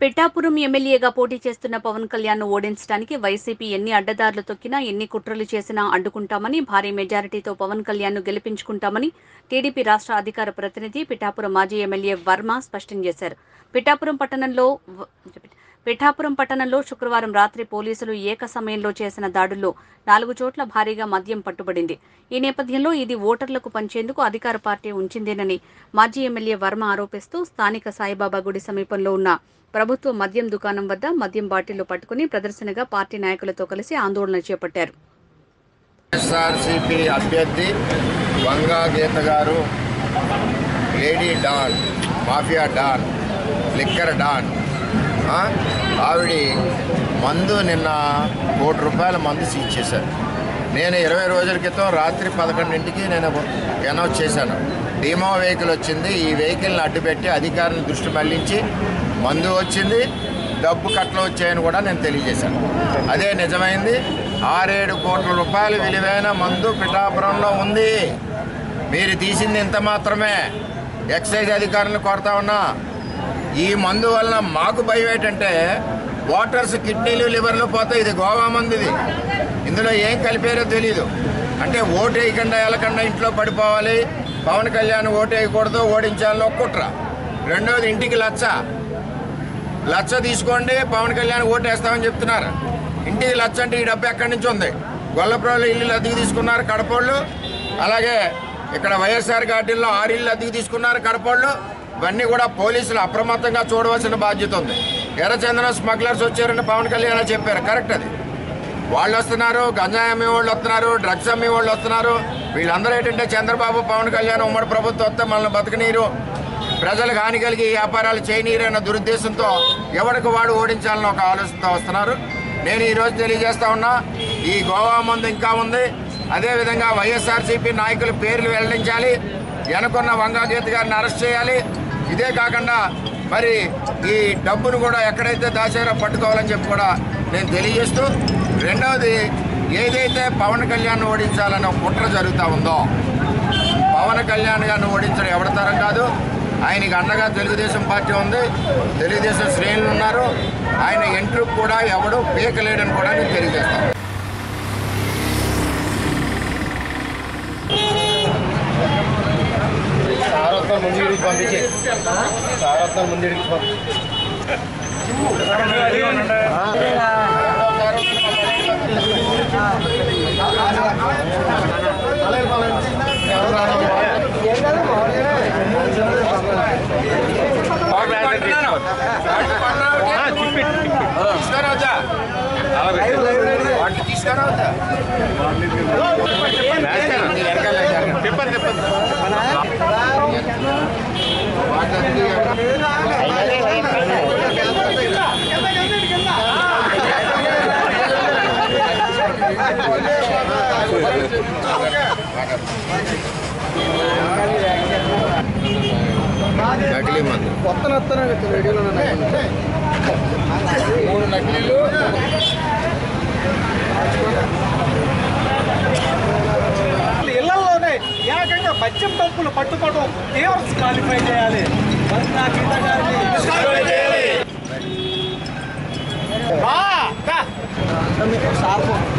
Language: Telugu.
పిఠాపురం ఎమ్మెల్యేగా పోటీ చేస్తున్న పవన్ కళ్యాణ్ ను ఓడించడానికి వైసీపీ ఎన్ని అడ్డదారులు తొక్కినా ఎన్ని కుట్రలు చేసినా అడ్డుకుంటామని భారీ మెజారిటీతో పవన్ కళ్యాణ్ ను గెలిపించుకుంటామని టీడీపీ రాష్ట్ర అధికార ప్రతినిధి పిఠాపురం మాజీ ఎమ్మెల్యే వర్మ స్పష్టం చేశారు పిఠాపురం పట్టణంలో వ- పిఠాపురం పట్టణంలో శుక్రవారం రాత్రి పోలీసులు ఏక సమయంలో చేసిన దాడుల్లో నాలుగు చోట్ల భారీగా మద్యం పట్టుబడింది ఈ నేపథ్యంలో ఇది ఓటర్లకు పంచేందుకు అధికార పార్టీ ఉంచిందేనని మాజీ ఎమ్మెల్యే వర్మ ఆరోపిస్తూ స్థానిక సాయిబాబా గుడి సమీపంలో ఉన్న ప్రభుత్వ మద్యం దుకాణం వద్ద మద్యం బాటిళ్లు పట్టుకుని ప్రదర్శనగా పార్టీ నాయకులతో కలిసి ఆందోళన చేపట్టారు ఎస్ఆర్సిపి అభ్యర్థి వంగా గీత గారు lady don mafia don liquor don ఆ? ఆవిడ మందు నిన్న కోటి రూపాయల మందు సీజ్ చేశారు నేను ఇరవై రోజుల క్రితం రాత్రి పదకొండింటికి నేను అనౌన్స్ చేశాను డీమో వెహికల్ వచ్చింది ఈ వెహికల్ని అడ్డుపెట్టి అధికారులను దృష్టి మళ్లించి మందు వచ్చింది డబ్బు కట్టలు వచ్చాయని కూడా నేను తెలియజేశాను అదే నిజమైంది ఆరేడు కోట్ల రూపాయల విలువైన మందు పిఠాపురంలో ఉంది మీరు తీసింది ఇంత మాత్రమే ఎక్సైజ్ అధికారులను కోరుతా ఉన్నా ఈ మందు వలన మాకు భయం ఏంటంటే వాటర్స్ కిడ్నీలు లివర్లు పోతాయి ఇది గోవా మందు ఇది ఇందులో ఏం కలిపారో తెలియదు అంటే ఓటు వేయకుండా వెళ్ళకుండా ఇంట్లో పడిపోవాలి పవన్ కళ్యాణ్ ఓటు వేయకూడదు ఓడించాలని ఒక కుట్ర రెండోది ఇంటికి లచ్చ లచ్చ తీసుకోండి పవన్ కళ్యాణ్ ఓటు వేస్తామని చెప్తున్నారు ఇంటికి లచ్చ అంటే ఈ డబ్బు ఎక్కడి నుంచి ఉంది గొల్లపురంలో ఇల్లు అద్దెకు తీసుకున్నారు కడపోళ్ళు అలాగే ఇక్కడ వైఎస్ఆర్ ఘాటీల్లో ఆరు ఇల్లు అద్దెకు తీసుకున్నారు కడపోళ్ళు ఇవన్నీ కూడా పోలీసులు అప్రమత్తంగా చూడవలసిన బాధ్యత ఉంది ఎర్రచందనం స్మగ్లర్స్ వచ్చారని పవన్ కళ్యాణ్ చెప్పారు కరెక్ట్ అది వాళ్ళు వస్తున్నారు గంజాయి అమ్మే వాళ్ళు వస్తున్నారు డ్రగ్స్ అమ్మే వాళ్ళు వస్తున్నారు వీళ్ళందరూ ఏంటంటే చంద్రబాబు పవన్ కళ్యాణ్ ఉమ్మడి ప్రభుత్వం వస్తే మనల్ని బతకనీరు ప్రజలకు హాని కలిగి వ్యాపారాలు చేయనీరు అన్న దురుద్దేశంతో ఎవరికి వాడు ఓడించాలని ఒక ఆలోచనతో వస్తున్నారు నేను ఈరోజు తెలియజేస్తా ఉన్నా ఈ గోవా మందు ఇంకా ఉంది అదేవిధంగా వైఎస్ఆర్సీపీ నాయకుల పేర్లు వెల్లడించాలి వెనకున్న వంగాగీత గారిని అరెస్ట్ చేయాలి ఇదే కాకుండా మరి ఈ డబ్బును కూడా ఎక్కడైతే దాచారో పట్టుకోవాలని చెప్పి కూడా నేను తెలియజేస్తూ రెండవది ఏదైతే పవన్ కళ్యాణ్ ఓడించాలనే ఒక కుట్ర జరుగుతూ ఉందో పవన్ కళ్యాణ్ గారిని ఓడించడం ఎవరి తరం కాదు ఆయనకి అండగా తెలుగుదేశం పార్టీ ఉంది తెలుగుదేశం శ్రేణులు ఉన్నారు ఆయన ఎంట్రీ కూడా ఎవడు పీకలేడని కూడా నేను తెలియజేస్తాను సారత్వం ముందుడికి పంపించి సారత్వం ముందుడికి పంపించి తీసుకురావచ్చా వాటిని తీసుకురావచ్చా తిప్పండి తిప్పండి నకిలీ మందు కొత్త నత్తన రేడియోలో మూడు నకిలీలు ఇళ్లలోనే ఏకంగా మద్యం డబ్బులు పట్టుకోవడం తీవ్ర క్వాలిఫై చేయాలి వందా గీత గారిని disqualify చేయాలి. బా, దా. మీకు సార్